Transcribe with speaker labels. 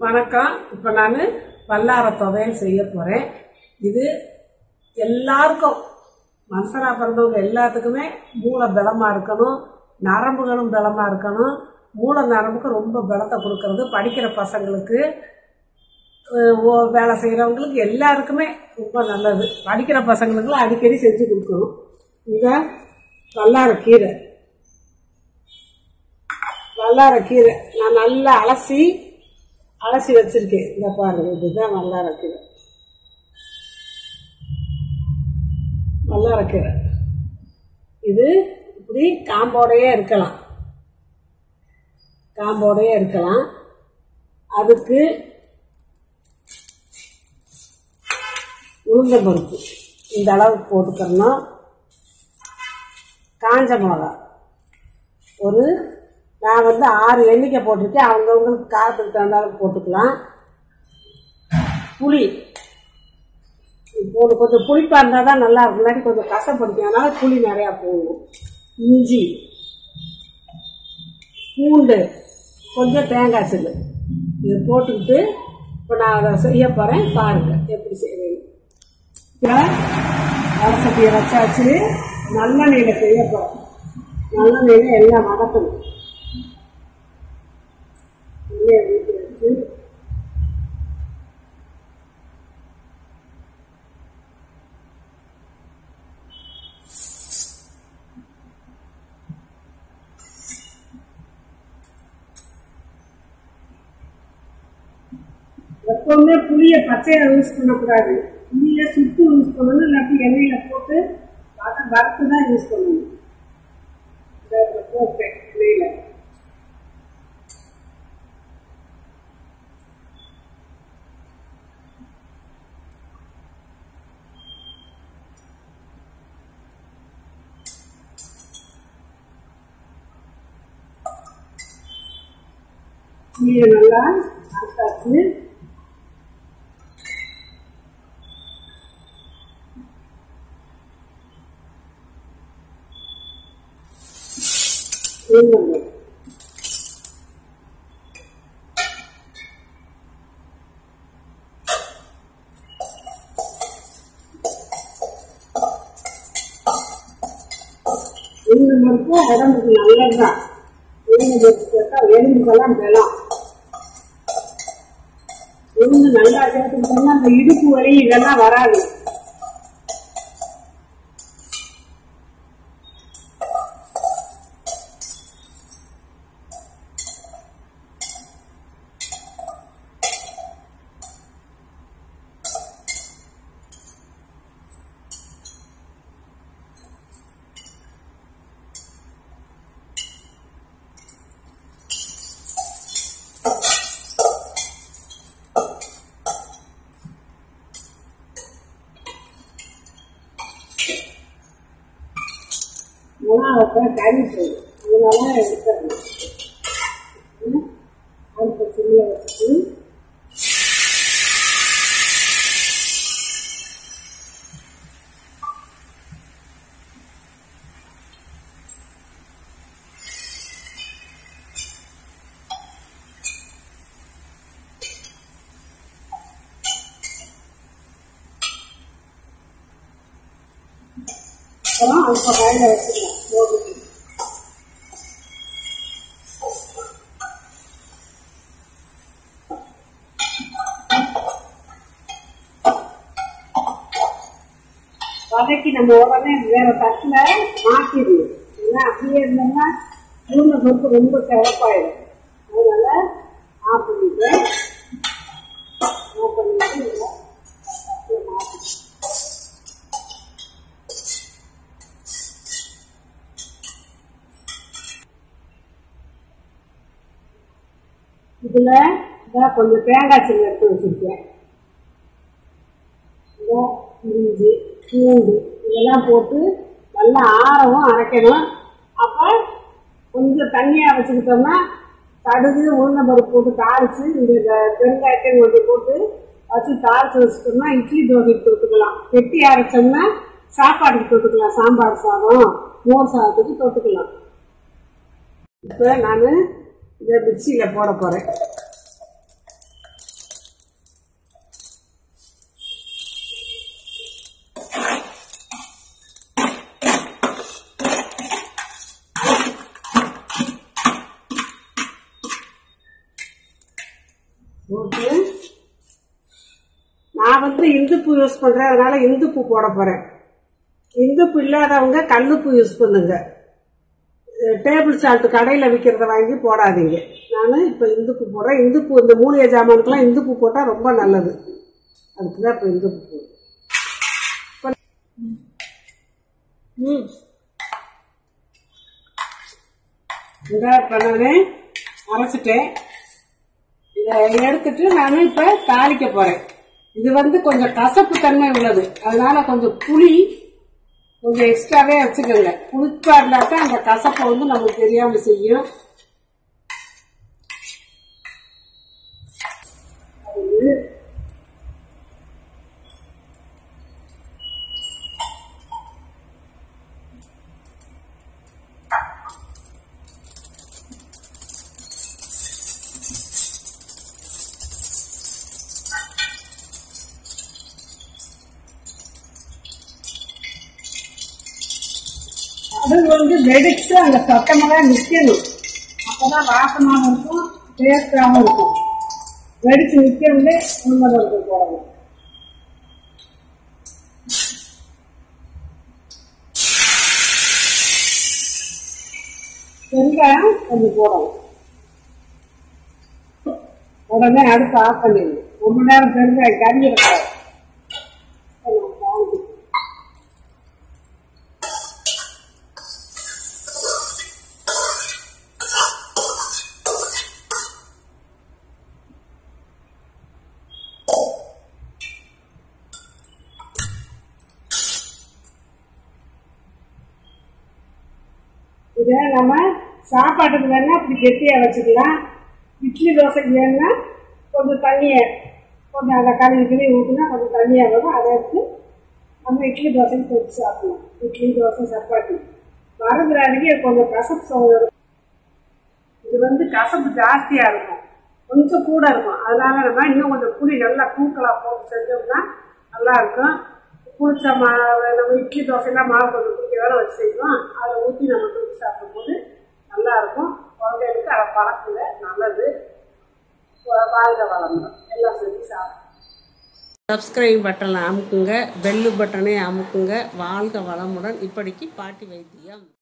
Speaker 1: வணக்கம் இப்போ நான் வல்லார துவையல் செய்ய போகிறேன் இது எல்லாருக்கும் மனுஷனாக பிறந்தவங்க எல்லாத்துக்குமே மூளை பலமாக இருக்கணும் நரம்புகளும் பலமாக இருக்கணும் மூளை நரம்புக்கு ரொம்ப பலத்தை கொடுக்கறது படிக்கிற பசங்களுக்கு அஹ், ஓ- வேலை செய்கிறவங்களுக்கு எல்லாருக்குமே ரொம்ப நல்லது படிக்கிற பசங்களுக்குலாம் அடிக்கடி செஞ்சு கொடுக்கணும் இந்த வல்லார கீரை வல்லார கீரை நான் நல்லா அலசி அலசி வச்சிருக்கேன் இந்த பாருங்க இதுதான் வல்லார கீரை வல்லார கீரை இது இப்படி காம்போடையே இருக்கலாம் காம்போடையே இருக்கலாம் அதுக்கு உளுந்தம்பருப்பு இந்த அளவுக்கு போட்டுக்கிறணும் காஞ்ச மிளகா ஒரு நான் வந்து ஆறு எண்ணிக்கை போட்டிருக்கேன் அவங்கவுங்களுக்கு காரத்துக்கு தகுந்த அளவுக்கு போட்டுக்கலாம் புளி போடு கொஞ்சம் புளிப்பாக இருந்தால் தான் நல்லா இருக்கும் இல்லாட்டி கொஞ்சம் கசப்படுக்கும் அதனால புளி நிறையா போடணும் இஞ்சி பூண்டு கொஞ்சம் தேங்காய் சில்லு இது போட்டுக்கிட்டு இப்போ நான் அதை செய்ய போகிறேன் பாருங்கள் எப்படி செய்வேன் இப்போ வடசட்டியை வச்சாச்சு நல்லெண்ணெயில் செய்ய போகிறேன் நல்லெண்ணெயில் எல்லாம் வதக்கணும் எண்ணெயை ஊற்றி வச்சு எப்பவுமே புளியை பச்சையா யூஸ் பண்ணக்கூடாது புளியை சுட்டு யூஸ் பண்ணணும் இல்லாட்டி எண்ணெயில போட்டு அதை வறுத்து தான் யூஸ் பண்ணணும் இதை போட்டேன் எண்ணெயில புளியை நல்லா வறுத்தாச்சு உளுந்தம்பருப்பு. உளுந்து பருப்பு உடம்புக்கு நல்லதுதான் உளுந்து பருப்பு சேர்த்தா எலும்புக்கெல்லாம் பலம் உளுந்து நல்லா சேர்த்துக்கிட்டோம்னா அந்த இடுப்பு வலி இதெல்லாம் வராது மிளகாவை கறி போடும் அதனால எடுத்துடணும் ம், அடுத்த சிம்மில் வச்சு அப்புறம் அடுத்த காயில் வச்சுக்கலாம் போட்டுட்டு வதக்கி நம்ம உடனே வேற தட்டுல மாற்றிடணும் ஏன்னா அப்படியே இருந்தோம்னா உளுந்த பருப்பு ரொம்ப சிறப்பாயிடும் அதனால ஆஃப் பண்ணிட்டு ஆஃப் பண்ணிட்டு இதை தட்டுல மாற்றிக்கணும் இதுல இதா கொஞ்சம் தேங்காய் சின்ன எடுத்து வச்சிருக்கேன் இதோ இஞ்சி பூண்டு இதெல்லாம் போட்டு நல்லா ஆறவும் அரைக்கணும் அப்போ கொஞ்சம் தண்ணியாக வச்சுக்கிட்டோம்னா கடுகு உளுந்தம்பருப்பு போட்டு தாளிச்சு இந்த வெ- பெருங்காயத்தையும் கொஞ்சம் போட்டு வச்சு தாளிச்சு வச்சுட்டோம்னா இட்லி தோசைக்கு தொட்டுக்கலாம் கெட்டி அரைச்சோம்னா சாப்பாடுக்கு தொட்டுக்கலாம் சாம்பார் சாதம் மோர் சாதத்துக்கு தொட்டுக்கலாம் இப்போ நான் இதை மிக்சியில் போட போகிறேன் நான் வந்து இந்துப்பு யூஸ் பண்றேன் அதனால இந்துப்பு போட போறேன் இந்துப்பு இல்லாதவங்க கல்லுப்பு யூஸ் பண்ணுங்க டேபிள் சால்ட் கடையில் விற்கிறத வாங்கி போடாதீங்க நான் இப்போ இந்துப்பு போடுறேன் இந்துப்பு இந்த மூலிகை ஜாமானுக்குலாம் இந்துப்பு போட்டால் ரொம்ப நல்லது அதுக்கு தான் இப்போ இந்துப்பு போடுறேன் ம் இந்த பண்ணவே அரைச்சிட்டேன் இதை எடுத்துட்டு நான் இப்போ தாளிக்க போறேன் இது வந்து கொஞ்சம் கசப்பு தன்மை உள்ளது அதனால கொஞ்சம் புளி கொஞ்சம் எக்ஸ்ட்ராவே வச்சுக்கோங்க புளிப்பா இருந்தாக்கா அந்த கசப்பை வந்து நமக்கு தெரியாம செய்யும் அது அது வந்து வெடிச்சு அந்த சத்தமெல்லாம் நிக்கணும் அப்பதான் வாசமாவும் இருக்கும் டேஸ்டாகவும் இருக்கும் வெடிச்சு நிக்கிறது உண்மைக்கு போடணும் வெங்காயம் கொஞ்சம் போடணும் உடனே அடுப்பு ஆஃப் பண்ணிடணும் ரொம்ப நேரம் பெருங்காயம் கறிஞ்சிடக்கூடாது இதை நம்ம சாப்பாட்டுக்கு வேணா இப்படி கெட்டியா வச்சுக்கலாம் இட்லி தோசைக்கு வேணா கொஞ்சம் தண்ணியை கொஞ்சம் அந்த கழுவி கிளி ஊற்றினா கொஞ்சம் தண்ணியாக வரும் அதை எடுத்து நம்ம இட்லி தோசைக்கு தொட்டு சாப்பிடலாம் இட்லி தோசை சப்பாத்தி மறந்துடாதீங்க கொஞ்சம் கசப்பு சுவை இருக்கும் இது வந்து கசப்பு ஜாஸ்தியா இருக்கும் கொஞ்சம் கூட இருக்கும் அதனால நம்ம இன்னும் கொஞ்சம் புளி நல்லா தூக்கலா போட்டு செஞ்சோம்னா நல்லா இருக்கும் புளிச்ச மாவு நம்ம இட்லி தோசைலாம் மாவு கொஞ்சம் குடிக்க வேற வச்சு செய்வோம் அதை ஊற்றி நம்ம தூக்கி சாப்பிடும்போது நல்லா இருக்கும் குழந்தைகளுக்கு அதை பழக்குங்க நல்லது வாழ்க வளர்ந்தோம் எல்லாம் செஞ்சு சாப்பிடும்
Speaker 2: சப்ஸ்கிரைப் பட்டனை அமுக்குங்க பெல்லு பட்டனை அமுக்குங்க வாழ்க வளமுடன் இப்படிக்கு பாட்டி வைத்தியம்